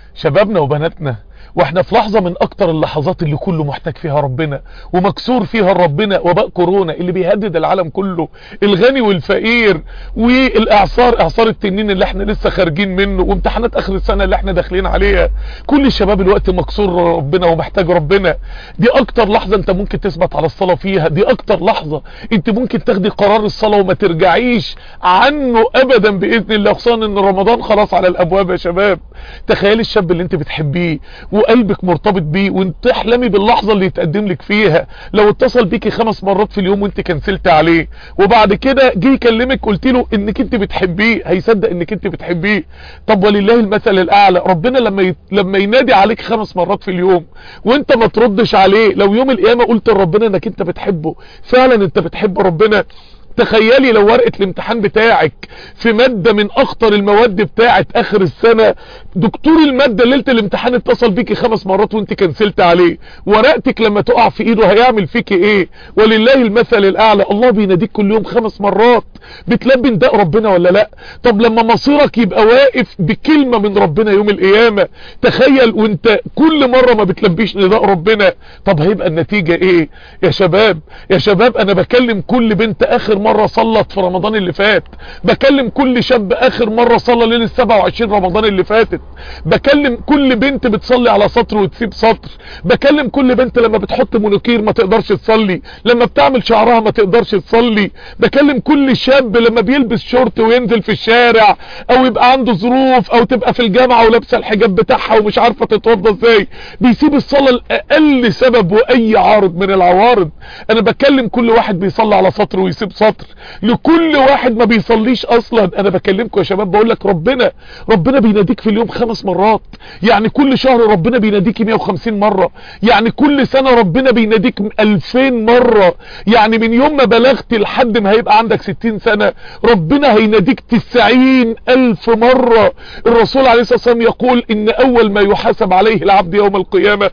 شبابنا وبناتنا واحنا في لحظة من اكتر اللحظات اللي كله محتاج فيها ربنا ومكسور فيها ربنا وباء كورونا اللي بيهدد العالم كله الغني والفقير والاعصار اعصار التنين اللي احنا لسه خارجين منه وامتحانات اخر السنة اللي احنا داخلين عليها كل الشباب الوقت مكسور ربنا ومحتاج ربنا دي اكتر لحظة انت ممكن تثبت على الصلاة فيها دي اكتر لحظة انت ممكن تاخدي قرار الصلاة وما ترجعيش عنه ابدا باذن الله خصوصا ان رمضان خلاص على الابواب يا شباب تخيلي الشاب اللي انت بتحبيه وقلبك مرتبط بيه وانت تحلمي باللحظة اللي يتقدم لك فيها لو اتصل بيكي خمس مرات في اليوم وانت كنسلت عليه وبعد كده جه يكلمك قلت له انك انت بتحبيه هيصدق انك انت بتحبيه طب ولله المثل الاعلى ربنا لما ي... لما ينادي عليك خمس مرات في اليوم وانت ما تردش عليه لو يوم القيامة قلت لربنا انك انت بتحبه فعلا انت بتحب ربنا تخيلي لو ورقة الامتحان بتاعك في مادة من اخطر المواد بتاعت اخر السنة دكتور المادة ليلة الامتحان اتصل بيكي خمس مرات وانت كنسلت عليه ورقتك لما تقع في ايده هيعمل فيكي ايه ولله المثل الاعلى الله بيناديك كل يوم خمس مرات بتلبي نداء ربنا ولا لا طب لما مصيرك يبقى واقف بكلمة من ربنا يوم القيامة تخيل وانت كل مرة ما بتلبيش نداء ربنا طب هيبقى النتيجة ايه يا شباب يا شباب انا بكلم كل بنت اخر مرة صلت في رمضان اللي فات بكلم كل شاب اخر مرة صلى ليلة 27 رمضان اللي فاتت بكلم كل بنت بتصلي على سطر وتسيب سطر بكلم كل بنت لما بتحط مونوكير ما تقدرش تصلي لما بتعمل شعرها ما تقدرش تصلي بكلم كل شاب لما بيلبس شورت وينزل في الشارع او يبقى عنده ظروف او تبقى في الجامعة ولابسه الحجاب بتاعها ومش عارفة تتوضى ازاي بيسيب الصلاة لاقل سبب واي عارض من العوارض انا بكلم كل واحد بيصلي على سطر ويسيب سطر لكل واحد ما بيصليش اصلا انا بكلمكم يا شباب بقول لك ربنا ربنا بيناديك في اليوم خمس مرات يعني كل شهر ربنا بيناديك 150 مرة يعني كل سنة ربنا بيناديك 2000 مرة يعني من يوم ما بلغت لحد ما هيبقى عندك 60 سنة ربنا هيناديك 90 الف مرة الرسول عليه الصلاة والسلام يقول ان اول ما يحاسب عليه العبد يوم القيامة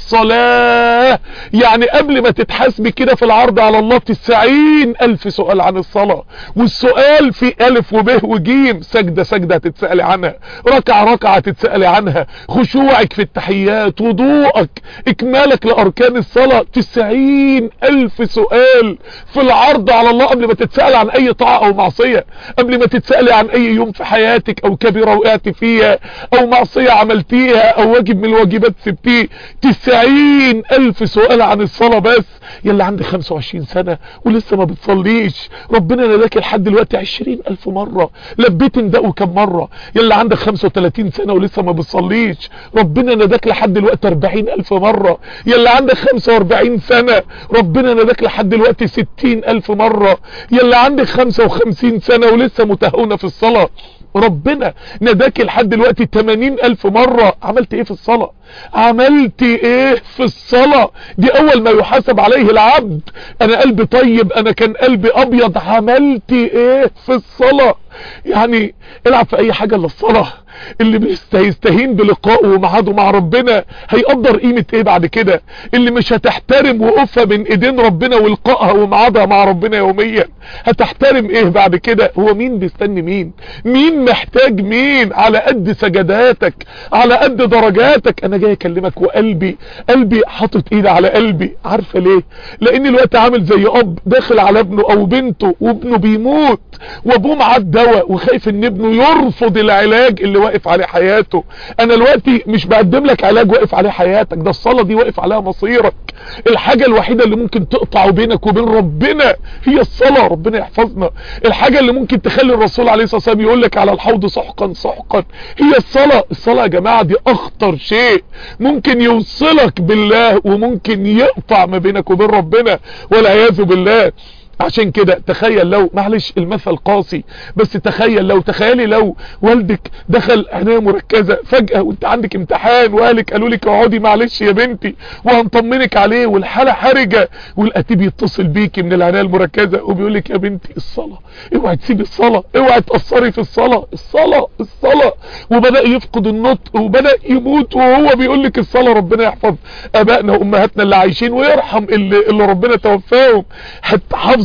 الصلاة يعني قبل ما تتحاسبي كده في العرض على الله 90 الف سؤال عن الصلاة والسؤال في الف وب وجيم سجدة سجدة هتتسألي عنها ركعة ركعة هتتسألي عنها خشوعك في التحيات وضوءك اكمالك لاركان الصلاة 90 الف سؤال في العرض على الله قبل ما تتسأل عن اي طاعة او معصية قبل ما تتسألي عن اي يوم في حياتك او كبيرة وقعت فيها او معصية عملتيها او واجب من الواجبات سبتيه 90 الف سؤال عن الصلاة بس يلا عندك 25 سنة ولسه ما بتصليش ربنا ناداك لحد دلوقتي 20 الف مرة لبيت نداءه كم مرة يلا عندك 35 سنة ولسه ما بتصليش ربنا ناداك لحد دلوقتي 40 الف مرة يلا عندك 45 سنة ربنا ناداك لحد دلوقتي 60 الف مرة يلا عندك 55 سنة ولسه متهونة في الصلاة ربنا ناداك لحد دلوقتي 80 الف مرة عملت ايه في الصلاة عملت ايه في الصلاة دي اول ما يحاسب عليه العبد انا قلبي طيب انا كان قلبي ابيض عملت ايه في الصلاة يعني العب في اي حاجة الا الصلاة اللي هيستهين بلقائه ومعاده مع ربنا هيقدر قيمة ايه بعد كده اللي مش هتحترم وقفها من ايدين ربنا ولقائها ومعادها مع ربنا يوميا هتحترم ايه بعد كده هو مين بيستني مين مين محتاج مين على قد سجداتك على قد درجاتك انا جاي اكلمك وقلبي قلبي حاطط ايدي على قلبي عارفه ليه لان الوقت عامل زي اب داخل على ابنه او بنته وابنه بيموت وابوه معاه الدواء وخايف ان ابنه يرفض العلاج اللي واقف عليه حياته انا دلوقتي مش بقدم لك علاج واقف عليه حياتك ده الصلاة دي واقف عليها مصيرك الحاجة الوحيدة اللي ممكن تقطع بينك وبين ربنا هي الصلاة ربنا يحفظنا الحاجة اللي ممكن تخلي الرسول عليه الصلاة والسلام يقول لك على الحوض سحقا سحقا هي الصلاة الصلاة يا جماعة دي اخطر شيء ممكن يوصلك بالله وممكن يقطع ما بينك وبين ربنا والعياذ بالله عشان كده تخيل لو معلش المثل قاسي بس تخيل لو تخيلي لو والدك دخل عناية مركزة فجأة وانت عندك امتحان واهلك قالوا لك اقعدي معلش يا بنتي وهنطمنك عليه والحالة حرجة والقتيب يتصل بيكي من العناية المركزة وبيقول لك يا بنتي الصلاة اوعي تسيبي الصلاة اوعي تأثري في الصلاة الصلاة الصلاة وبدأ يفقد النطق وبدأ يموت وهو بيقول لك الصلاة ربنا يحفظ ابائنا وامهاتنا اللي عايشين ويرحم اللي, اللي ربنا توفاهم حتى حفظ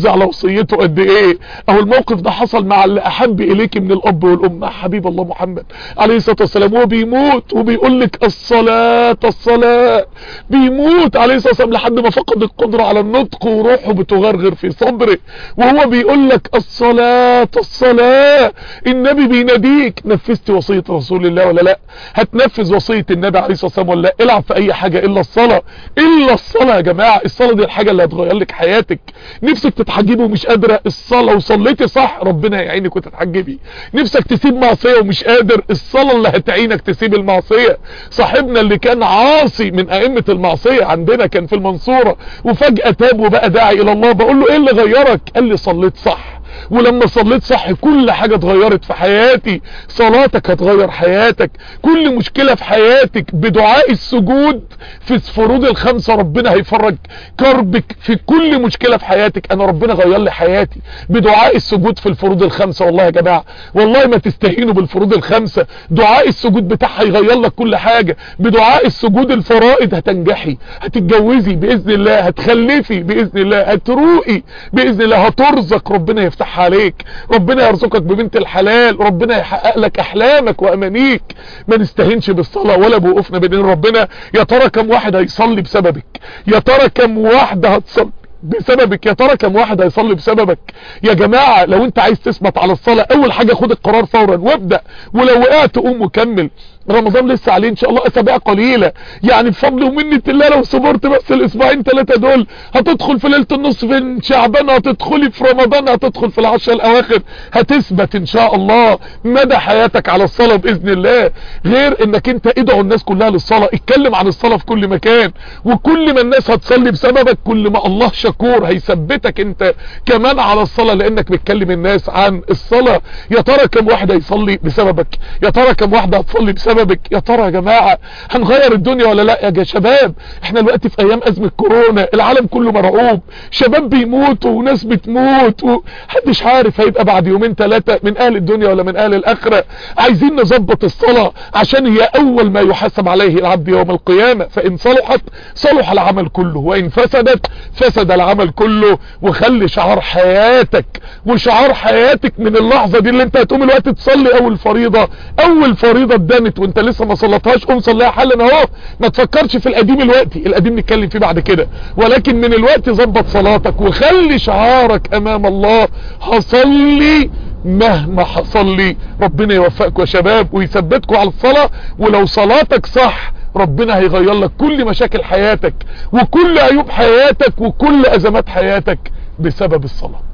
تحافظي على وصيته قد ايه او الموقف ده حصل مع اللي احب اليك من الاب والام مع حبيب الله محمد عليه الصلاة والسلام وهو بيموت وبيقول لك الصلاة الصلاة بيموت عليه الصلاة والسلام لحد ما فقد القدرة على النطق وروحه بتغرغر في صدره وهو بيقول لك الصلاة الصلاة النبي بيناديك نفذت وصية رسول الله ولا لا هتنفذ وصية النبي عليه الصلاة والسلام ولا لا العب في اي حاجة الا الصلاة الا الصلاة يا جماعة الصلاة دي الحاجة اللي هتغير لك حياتك نفسك تتحجبي ومش قادرة الصلاة وصليتي صح ربنا يعينك وتتحجبي نفسك تسيب معصية ومش قادر الصلاة اللي هتعينك تسيب المعصية صاحبنا اللي كان عاصي من ائمة المعصية عندنا كان في المنصورة وفجأة تاب وبقى داعي الى الله بقول له ايه اللي غيرك قال لي صليت صح ولما صليت صح كل حاجة اتغيرت في حياتي صلاتك هتغير حياتك كل مشكلة في حياتك بدعاء السجود في الفروض الخمسة ربنا هيفرج كربك في كل مشكلة في حياتك انا ربنا غير لي حياتي بدعاء السجود في الفروض الخمسة والله يا جماعة والله ما تستهينوا بالفروض الخمسة دعاء السجود بتاعها يغير لك كل حاجة بدعاء السجود الفرائض هتنجحي هتتجوزي بإذن الله هتخلفي بإذن الله هتروقي بإذن الله هترزق ربنا يفتح يفتحها عليك ربنا يرزقك ببنت الحلال ربنا يحقق لك احلامك وامانيك ما نستهينش بالصلاة ولا بوقوفنا بين ربنا يا ترى كم واحد هيصلي بسببك يا ترى كم واحدة هتصلي بسببك يا ترى كم واحد هيصلي بسببك يا جماعة لو انت عايز تثبت على الصلاة اول حاجة خد القرار فورا وابدأ ولو وقعت قوم وكمل رمضان لسه عليه ان شاء الله اسابيع قليلة يعني بفضل ومنة الله لو صبرت بس الاسبوعين ثلاثة دول هتدخل في ليلة النصف في شعبان هتدخلي في رمضان هتدخل في العشر الاواخر هتثبت ان شاء الله مدى حياتك على الصلاة باذن الله غير انك انت ادعو الناس كلها للصلاة اتكلم عن الصلاة في كل مكان وكل ما الناس هتصلي بسببك كل ما الله شكور هيثبتك انت كمان على الصلاة لانك بتكلم الناس عن الصلاة يا ترى كم واحد هيصلي بسببك يا ترى كم واحدة هتصلي بسببك بسببك يا ترى يا جماعة هنغير الدنيا ولا لا يا شباب احنا دلوقتي في ايام ازمة كورونا العالم كله مرعوب شباب بيموتوا وناس بتموت وحدش عارف هيبقى بعد يومين ثلاثة من اهل الدنيا ولا من اهل الاخرة عايزين نظبط الصلاة عشان هي اول ما يحاسب عليه العبد يوم القيامة فان صلحت صلح العمل كله وان فسدت فسد العمل كله وخلي شعار حياتك وشعار حياتك من اللحظة دي اللي انت هتقوم الوقت تصلي اول فريضة اول فريضة اتدنت وانت لسه ما صلتهاش قوم صليها حالا اهو ما تفكرش في القديم الوقتي القديم نتكلم فيه بعد كده ولكن من الوقت ظبط صلاتك وخلي شعارك امام الله هصلي مهما حصل لي ربنا يوفقكم يا شباب ويثبتكم على الصلاة ولو صلاتك صح ربنا هيغير لك كل مشاكل حياتك وكل عيوب حياتك وكل ازمات حياتك بسبب الصلاة